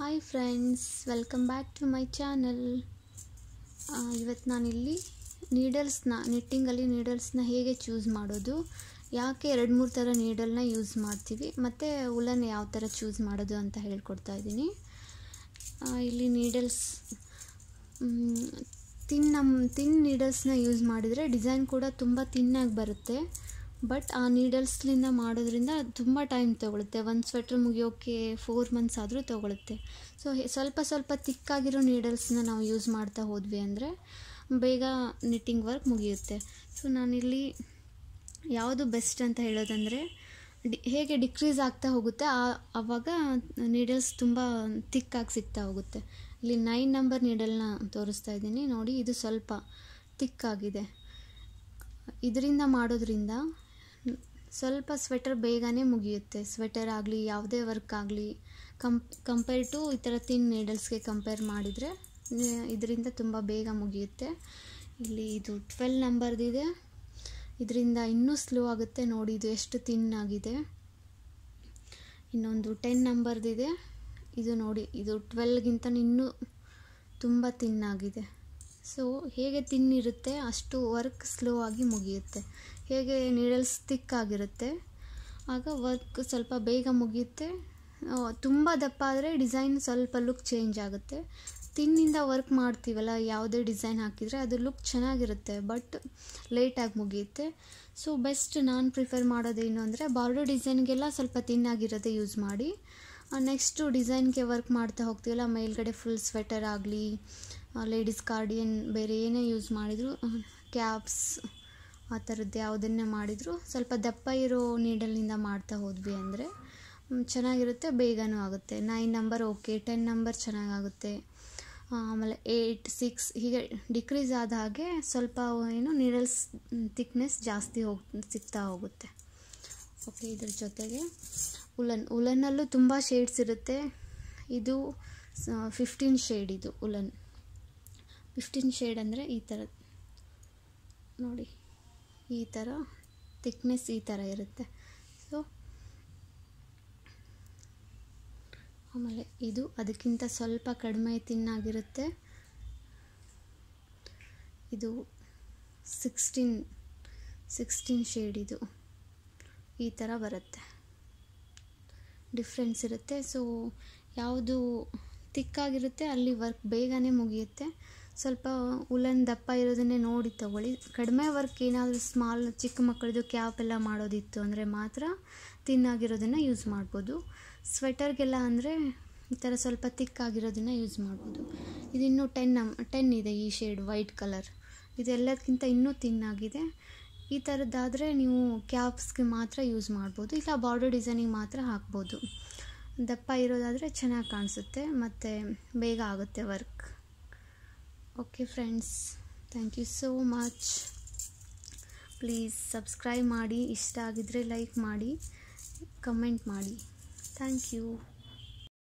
hi friends welcome back to my channel ಇವತ್ತು ನಾನಿಲ್ಲಿ ನೀಡಲ್ಸ್ನ ನಿಟ್ಟಿಂಗಲ್ಲಿ ನೀಡಲ್ಸ್ನ ಹೇಗೆ ಚೂಸ್ ಮಾಡೋದು ಯಾಕೆ ಎರಡು ಮೂರು ಥರ ನೀಡಲ್ನ ಯೂಸ್ ಮಾಡ್ತೀವಿ ಮತ್ತು ಉಲನ್ ಯಾವ ಥರ ಚೂಸ್ ಮಾಡೋದು ಅಂತ ಹೇಳ್ಕೊಡ್ತಾ ಇದ್ದೀನಿ ಆ, ಇಲ್ಲಿ ನೀಡಲ್ಸ್ ತಿನ್ ನಮ್ಮ ತಿನ್ ನೀಡಲ್ಸ್ನ ಯೂಸ್ ಮಾಡಿದರೆ ಡಿಸೈನ್ ಕೂಡ ತುಂಬ ತಿನ್ನಾಗಿ ಬರುತ್ತೆ ಬಟ್ ಆ ನೀಡಲ್ಸ್ಲಿಂದ ಮಾಡೋದ್ರಿಂದ ತುಂಬ ಟೈಮ್ ತೊಗೊಳುತ್ತೆ ಒಂದು ಸ್ವೆಟ್ರ್ ಮುಗಿಯೋಕ್ಕೆ ಫೋರ್ ಮಂತ್ಸ್ ಆದರೂ ತೊಗೊಳುತ್ತೆ ಸೊ ಸ್ವಲ್ಪ ಸ್ವಲ್ಪ ತಿಕ್ಕಾಗಿರೋ ನೀಡಲ್ಸ್ನ ನಾವು ಯೂಸ್ ಮಾಡ್ತಾ ಹೋದ್ವಿ ಅಂದರೆ ಬೇಗ ನಿಟ್ಟಿಂಗ್ ವರ್ಕ್ ಮುಗಿಯುತ್ತೆ ಸೊ ನಾನಿಲ್ಲಿ ಯಾವುದು ಬೆಸ್ಟ್ ಅಂತ ಹೇಳೋದಂದರೆ ಡಿ ಹೇಗೆ ಡಿಕ್ರೀಸ್ ಆಗ್ತಾ ಹೋಗುತ್ತೆ ಆ ಆವಾಗ ನೀಡಲ್ಸ್ ತುಂಬ ತಿಕ್ಕಾಗಿ ಸಿಗ್ತಾ ಹೋಗುತ್ತೆ ಇಲ್ಲಿ ನೈನ್ ನಂಬರ್ ನೀಡಲ್ನ ತೋರಿಸ್ತಾ ಇದ್ದೀನಿ ನೋಡಿ ಇದು ಸ್ವಲ್ಪ ತಿಕ್ಕಾಗಿದೆ ಇದರಿಂದ ಮಾಡೋದ್ರಿಂದ ಸ್ವಲ್ಪ ಸ್ವೆಟರ್ ಬೇಗನೆ ಮುಗಿಯುತ್ತೆ ಸ್ವೆಟರ್ ಆಗಲಿ ಯಾವುದೇ ವರ್ಕ್ ಆಗಲಿ ಕಂ ಕಂಪೇರ್ ಟು ಈ ಥರ ತಿನ್ ನೀಡಲ್ಸ್ಗೆ ಕಂಪೇರ್ ಮಾಡಿದರೆ ಇದರಿಂದ ತುಂಬ ಬೇಗ ಮುಗಿಯುತ್ತೆ ಇಲ್ಲಿ ಇದು ಟ್ವೆಲ್ ನಂಬರ್ದಿದೆ ಇದರಿಂದ ಇನ್ನೂ ಸ್ಲೋ ಆಗುತ್ತೆ ನೋಡಿ ಇದು ಎಷ್ಟು ತಿನ್ ಆಗಿದೆ ಇನ್ನೊಂದು ಟೆನ್ ನಂಬರ್ದಿದೆ ಇದು ನೋಡಿ ಇದು ಟ್ವೆಲ್ಗಿಂತ ಇನ್ನೂ ತುಂಬ ತಿನ್ನಾಗಿದೆ ಸೊ ಹೇಗೆ ತಿನ್ನಿರುತ್ತೆ ಅಷ್ಟು ವರ್ಕ್ ಸ್ಲೋ ಆಗಿ ಮುಗಿಯುತ್ತೆ ಹೇಗೆ ನೀಡಲ್ಸ್ ತಿಕ್ಕಾಗಿರುತ್ತೆ ಆಗ ವರ್ಕ್ ಸ್ವಲ್ಪ ಬೇಗ ಮುಗಿಯುತ್ತೆ ಆ, ತುಂಬ ದಪ್ಪ ಆದರೆ ಡಿಸೈನ್ ಸ್ವಲ್ಪ ಲುಕ್ ಚೇಂಜ್ ಆಗುತ್ತೆ ತಿನ್ನಿಂದ ವರ್ಕ್ ಮಾಡ್ತೀವಲ್ಲ ಯಾವುದೇ ಡಿಸೈನ್ ಹಾಕಿದರೆ ಅದು ಲುಕ್ ಚೆನ್ನಾಗಿರುತ್ತೆ ಬಟ್ ಲೇಟಾಗಿ ಮುಗಿಯುತ್ತೆ ಸೊ ಬೆಸ್ಟ್ ನಾನು ಪ್ರಿಫರ್ ಮಾಡೋದೇನು ಅಂದರೆ ಬಾರ್ಡರ್ ಡಿಸೈನ್ಗೆಲ್ಲ ಸ್ವಲ್ಪ ತಿನ್ನಾಗಿರೋದೇ ಯೂಸ್ ಮಾಡಿ ನೆಕ್ಸ್ಟು ಡಿಸೈನ್ಗೆ ವರ್ಕ್ ಮಾಡ್ತಾ ಹೋಗ್ತೀವಲ್ಲ ಮೇಲ್ಗಡೆ ಫುಲ್ ಸ್ವೆಟರ್ ಆಗಲಿ ಲೇಡೀಸ್ ಕಾರ್ಡಿಯನ್ ಬೇರೆ ಏನೇ ಯೂಸ್ ಮಾಡಿದ್ರು ಕ್ಯಾಪ್ಸ್ ಆ ಥರದ್ದು ಯಾವುದನ್ನೇ ಮಾಡಿದರೂ ಸ್ವಲ್ಪ ದಪ್ಪ ಇರೋ ನೀಡಲ್ನಿಂದ ಮಾಡ್ತಾ ಹೋದ್ವಿ ಅಂದರೆ ಚೆನ್ನಾಗಿರುತ್ತೆ ಬೇಗನೂ ಆಗುತ್ತೆ nine number okay ten number ಚೆನ್ನಾಗಾಗುತ್ತೆ ಆಮೇಲೆ ಏಯ್ಟ್ ಸಿಕ್ಸ್ ಹೀಗೆ ಡಿಕ್ರೀಸ್ ಆದ ಹಾಗೆ ಸ್ವಲ್ಪ ಏನು ನೀಡಲ್ಸ್ ತಿಕ್ನೆಸ್ ಜಾಸ್ತಿ ಹೋಗ್ ಸಿಗ್ತಾ ಹೋಗುತ್ತೆ ಓಕೆ ಇದ್ರ ಜೊತೆಗೆ ಉಲನ್ ಉಲನ್ನಲ್ಲೂ ತುಂಬ ಶೇಡ್ಸ್ ಇರುತ್ತೆ ಇದು ಫಿಫ್ಟೀನ್ ಶೇಡ್ ಇದು ಉಲನ್ ಫಿಫ್ಟೀನ್ ಶೇಡ್ ಅಂದರೆ ಈ ಥರ ನೋಡಿ ಈ ಥರ ತಿಕ್ನೆಸ್ ಈ ಥರ ಇರುತ್ತೆ ಸೊ ಆಮೇಲೆ ಇದು ಅದಕ್ಕಿಂತ ಸ್ವಲ್ಪ ಕಡಿಮೆ ತಿನ್ನಾಗಿರುತ್ತೆ ಇದು ಸಿಕ್ಸ್ಟೀನ್ ಸಿಕ್ಸ್ಟೀನ್ ಶೇಡ್ ಇದು ಈ ಥರ ಬರುತ್ತೆ ಡಿಫ್ರೆನ್ಸ್ ಇರುತ್ತೆ ಸೊ ಯಾವುದು ತಿಕ್ಕಾಗಿರುತ್ತೆ ಅಲ್ಲಿ ವರ್ಕ್ ಬೇಗನೆ ಮುಗಿಯುತ್ತೆ ಸ್ವಲ್ಪ ಉಲನ್ ದಪ್ಪ ಇರೋದನ್ನೇ ನೋಡಿ ತಗೊಳ್ಳಿ ಕಡಿಮೆ ವರ್ಕ್ ಏನಾದರೂ ಸ್ಮಾಲ್ ಚಿಕ್ಕ ಮಕ್ಕಳದು ಕ್ಯಾಪ್ ಎಲ್ಲ ಮಾಡೋದಿತ್ತು ಅಂದರೆ ಮಾತ್ರ ತಿನ್ನಾಗಿರೋದನ್ನು ಯೂಸ್ ಮಾಡ್ಬೋದು ಸ್ವೆಟರ್ಗೆಲ್ಲ ಅಂದರೆ ಈ ಥರ ಸ್ವಲ್ಪ ತಿಕ್ಕಾಗಿರೋದನ್ನು ಯೂಸ್ ಮಾಡ್ಬೋದು ಇದಿನ್ನೂ ಟೆನ್ ಟೆನ್ ಇದೆ ಈ ಶೇಡ್ ವೈಟ್ ಕಲರ್ ಇದೆಲ್ಲದಕ್ಕಿಂತ ಇನ್ನೂ ತಿನ್ನಾಗಿದೆ ಈ ಥರದ್ದಾದರೆ ನೀವು ಕ್ಯಾಪ್ಸ್ಗೆ ಮಾತ್ರ ಯೂಸ್ ಮಾಡ್ಬೋದು ಇಲ್ಲ ಬಾರ್ಡರ್ ಡಿಸೈನಿಗೆ ಮಾತ್ರ ಹಾಕ್ಬೋದು ದಪ್ಪ ಇರೋದಾದರೆ ಚೆನ್ನಾಗಿ ಕಾಣಿಸುತ್ತೆ ಮತ್ತು ಬೇಗ ಆಗುತ್ತೆ work okay friends thank you so much please subscribe ಮಾಡಿ ಇಷ್ಟ ಆಗಿದ್ದರೆ ಲೈಕ್ ಮಾಡಿ ಕಮೆಂಟ್ ಮಾಡಿ ಥ್ಯಾಂಕ್ ಯು